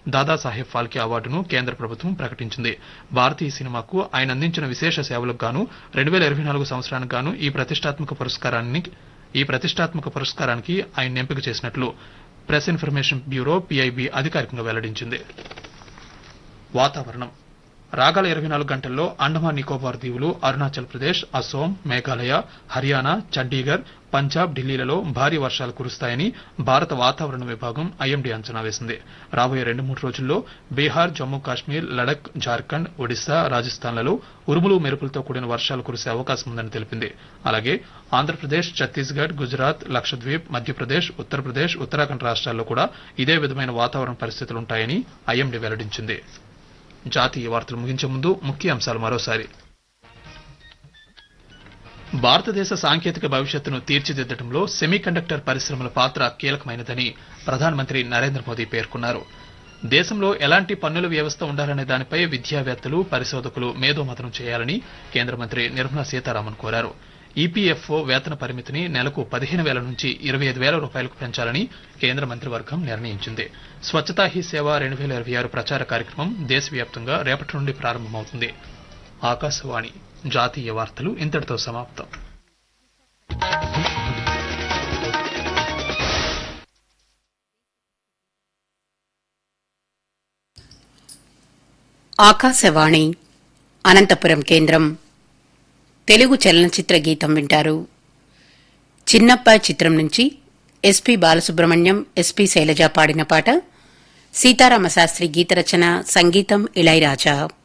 దాదాసాహెబ్ ఫాల్కే అవార్డును కేంద్ర ప్రభుత్వం ప్రకటించింది భారతీయ సినిమాకు ఆయన అందించిన విశేష సేవలకు గాను రెండు వేల ఇరవై నాలుగు సంవత్సరానికి గాను ఈ ప్రతిష్టాత్మక పురస్కారాన్ని ఈ ప్రతిష్టాత్మక పురస్కారానికి ఆయన ఎంపిక చేసినట్లు ప్రెస్ ఇన్ఫర్మేషన్ బ్యూరో పీఐబీ అధికారికంగా వెల్లడించింది వాతావరణం రాగల ఇరవై నాలుగు గంటల్లో అండమాన్ నికోబార్ దీవులు అరుణాచల్ ప్రదేశ్ అసోం మేఘాలయ హర్యానా చండీగఢ్ పంజాబ్ ఢిల్లీలలో భారీ వర్షాలు కురుస్తాయని భారత వాతావరణ విభాగం ఐఎండీ అంచనా వేసింది రాబోయే రెండు మూడు రోజుల్లో బీహార్ జమ్మూ కాశ్మీర్ లడక్ జార్ఖండ్ ఒడిశా రాజస్థాన్లలో ఉరుములు మెరుపులతో కూడిన వర్షాలు కురిసే అవకాశం ఉందని తెలిపింది అలాగే ఆంధ్రప్రదేశ్ ఛత్తీస్గఢ్ గుజరాత్ లక్షద్వీప్ మధ్యప్రదేశ్ ఉత్తరప్రదేశ్ ఉత్తరాఖండ్ రాష్ట్రాల్లో కూడా ఇదే విధమైన వాతావరణ పరిస్థితులుంటాయని ఐఎండీ వెల్లడించింది జాతీయ వార్తలు ముగించే ముందు ముఖ్య అంశాలు మరోసారి భారతదేశ సాంకేతిక భవిష్యత్తును తీర్చిదిద్దడంలో సెమీకండక్టర్ పరిశ్రమల పాత్ర కీలకమైనదని ప్రధానమంత్రి నరేంద్ర మోదీ పేర్కొన్నారు దేశంలో ఎలాంటి పన్నుల వ్యవస్థ ఉండాలనే దానిపై విద్యావేత్తలు పరిశోధకులు మేధోమథనం చేయాలని కేంద్ర మంత్రి నిర్మలా సీతారామన్ కోరారు ఈపీఎఫ్ఓ వేతన పరిమితిని నెలకు పదిహేను వేల నుంచి ఇరవై ఐదు వేల రూపాయలకు పెంచాలని కేంద్ర మంత్రివర్గం నిర్ణయించింది స్వచ్ఛతా హీ సేవ రెండు వేల ఇరవై ఆరు ప్రచార కార్యక్రమం దేశవ్యాప్తంగా రేపటి నుండి ప్రారంభమవుతుంది ఆకాశవాణి జాతీయ వార్తలు ఇంతటితో సమాప్తం ఆకాశవాణి అనంతపురం కేంద్రం తెలుగు చలనచిత్ర గీతం వింటారు చిన్నప్ప చిత్రం నుంచి ఎస్పి బాలసుబ్రహ్మణ్యం ఎస్పి శైలజ పాడిన పాట సీతారామ శాస్త్రి గీత రచన సంగీతం ఇళయరాజా